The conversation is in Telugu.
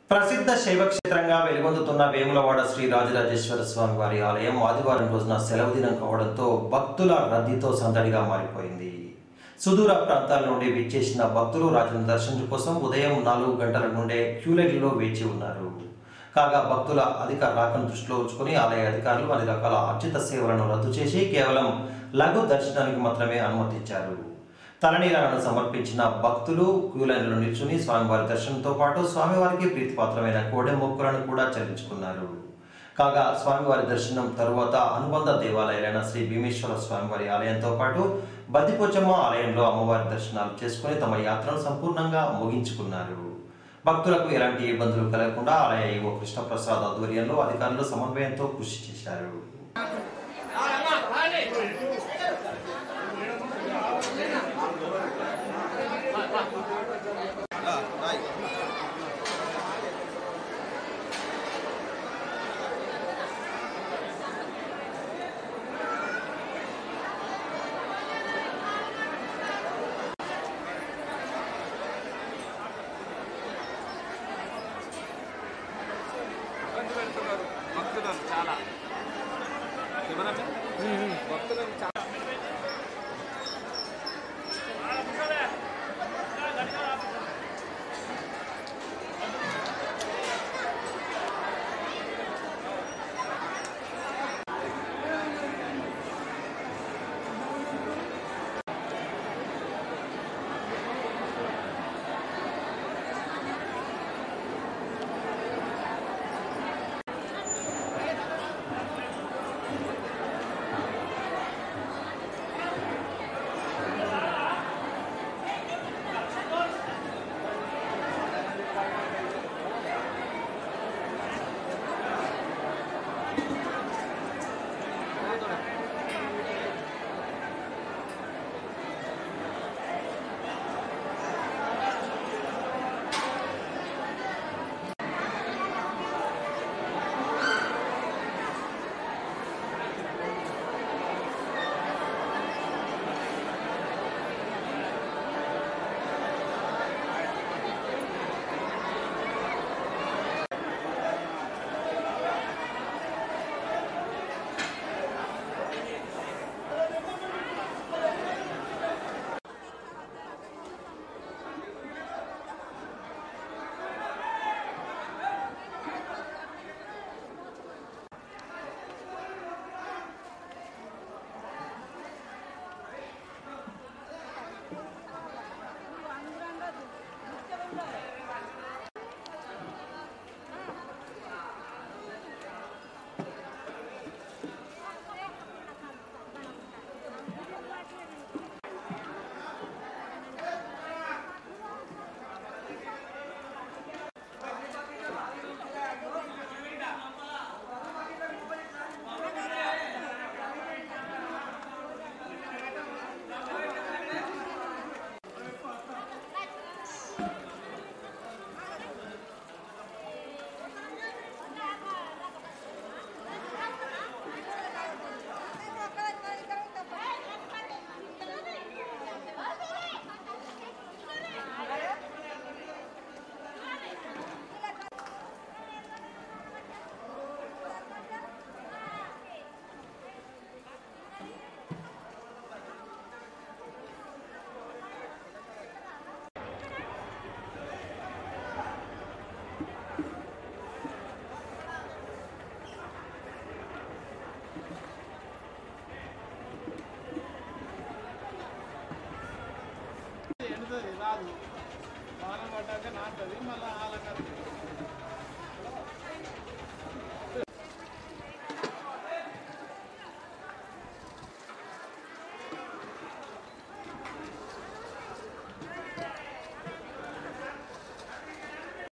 ప్రసిద్ధ శైవ క్షేత్రంగా వెలుగొందుతున్న వేములవాడ శ్రీ రాజరాజేశ్వర స్వామి వారి ఆలయం ఆదివారం రోజున సెలవు దినం కావడంతో భక్తుల రద్దీతో సందడిగా మారిపోయింది సుదూర ప్రాంతాల నుండి విచ్చేసిన భక్తులు రాజును దర్శనం కోసం ఉదయం నాలుగు గంటల నుండే క్యూలైన్లో వేచి ఉన్నారు కాగా భక్తుల అధిక రాకను దృష్టిలో ఉంచుకుని ఆలయ అధికారులు అన్ని రకాల అర్చిత సేవలను రద్దు చేసి కేవలం లఘు దర్శనానికి మాత్రమే అనుమతించారు తలనీలాలను సమర్పించిన భక్తులు క్యూలైన్లో నిల్చుని స్వామివారి దర్శనంతో పాటు స్వామివారికి ప్రీతిపాత్రమైన కోడె మొక్కులను కూడా చెల్లించుకున్నారు కాగా స్వామివారి దర్శనం తరువాత అనుబంధ దేవాలయాలైన శ్రీ భీమేశ్వర స్వామివారి ఆలయంతో పాటు బద్దిపోచమ్మ ఆలయంలో అమ్మవారి దర్శనాలు చేసుకుని తమ యాత్రను సంపూర్ణంగా ముగించుకున్నారు భక్తులకు ఎలాంటి ఇబ్బందులు కలగకుండా ఆలయ ఈవో కృష్ణప్రసాద్ ఆధ్వర్యంలో అధికారులు సమన్వయంతో కృషి చేశారు ఇబ్బంది పెడుతున్నారు భక్తులను చాలా ఎవరన్నా భక్తులను చాలా